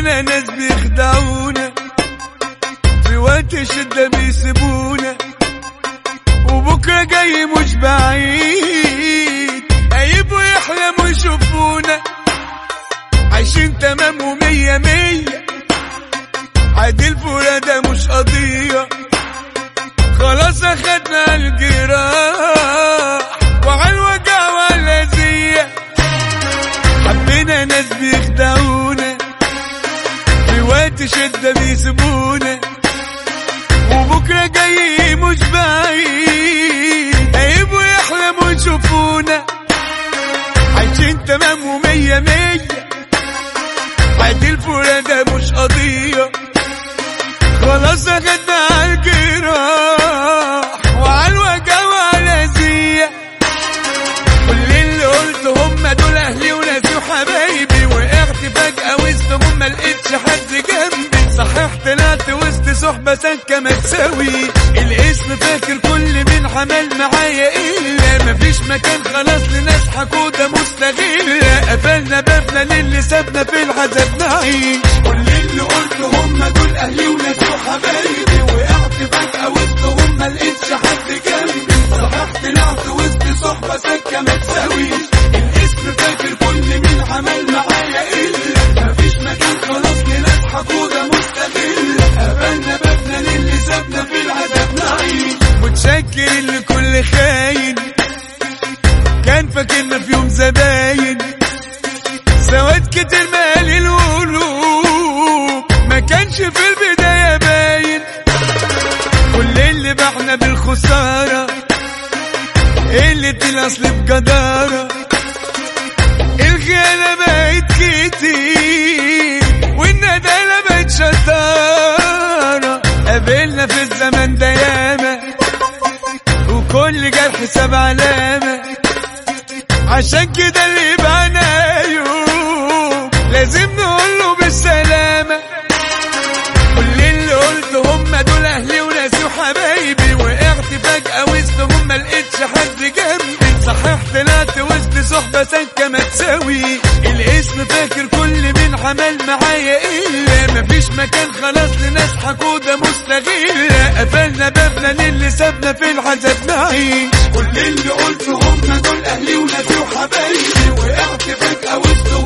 حبينا ناس بيخدعونا في وقت الشدة بيسيبونا وبكرة جاي مش بعيد هيبقوا يحلموا يشوفونا عايشين تمام ومية مية عادي الفرادة مش قضية خلاص اخدنا الجراح وعلى الوجع والأذية حبينا ناس بيخدعونا في وقت شدة بيسيبونا وبكرة جاي مش بعيد هيبقوا يحلموا يشوفونا عايشين تمام ومية مية عادي الفرادة مش قضية خلاص اخدنا عالجراح وعلى الوجع والأذية كل اللي قلت هم دول اهلي وناسي وحبايبي وقعت فجأة وسطهم ما لقيتش حد جنبي صحيح طلعت وسط صحبة سكة ما تساوي الاسم فاكر كل من حمل معايا الا مفيش مكان خلاص لناس حقودة مستغلة قفلنا بابنا للي سابنا في العذاب نعيش كل اللي قلت هم دول اهلي وناسي وحبايبي وقعت فجأة وسطهم ما لقيتش حد جنبي صحيح طلعت وسط صحبة سكة ما تساويش الاسم فاكر كل من عمل معايا الا مفيش مكان خلاص لناس حقودة مستغلة قفلنا بابنا للي سابنا في العذاب نعيش متشكر لكل خاين كان فاكرنا في يوم زباين سواد كتير مالي القلوب ما كانش في البداية باين كل اللي بعنا بالخسارة اللي الاصل بجدارة الخيانة بقت كتير والندالة بقت شطارة قابلنا في الزمن ده ياما وكل جرح ساب علامة عشان كده اللي يبقى يوم لازم نقوله بالسلامة كل اللي قلت هم دول اهلي وناسي وحبايبي وقعت فجأة وسطهم ما لقيتش حد جنبي صحيح طلعت وسط صحبة سكة ما تساوي الاسم فاكر كل من عمل معايا الا مفيش مكان خلاص لناس حقودة مستغلة قفلنا بابنا للي سابنا في العذاب نعيش كل اللي قلت هم دول اهلي وناسي وحبايبي وقعت فجأة وسطهم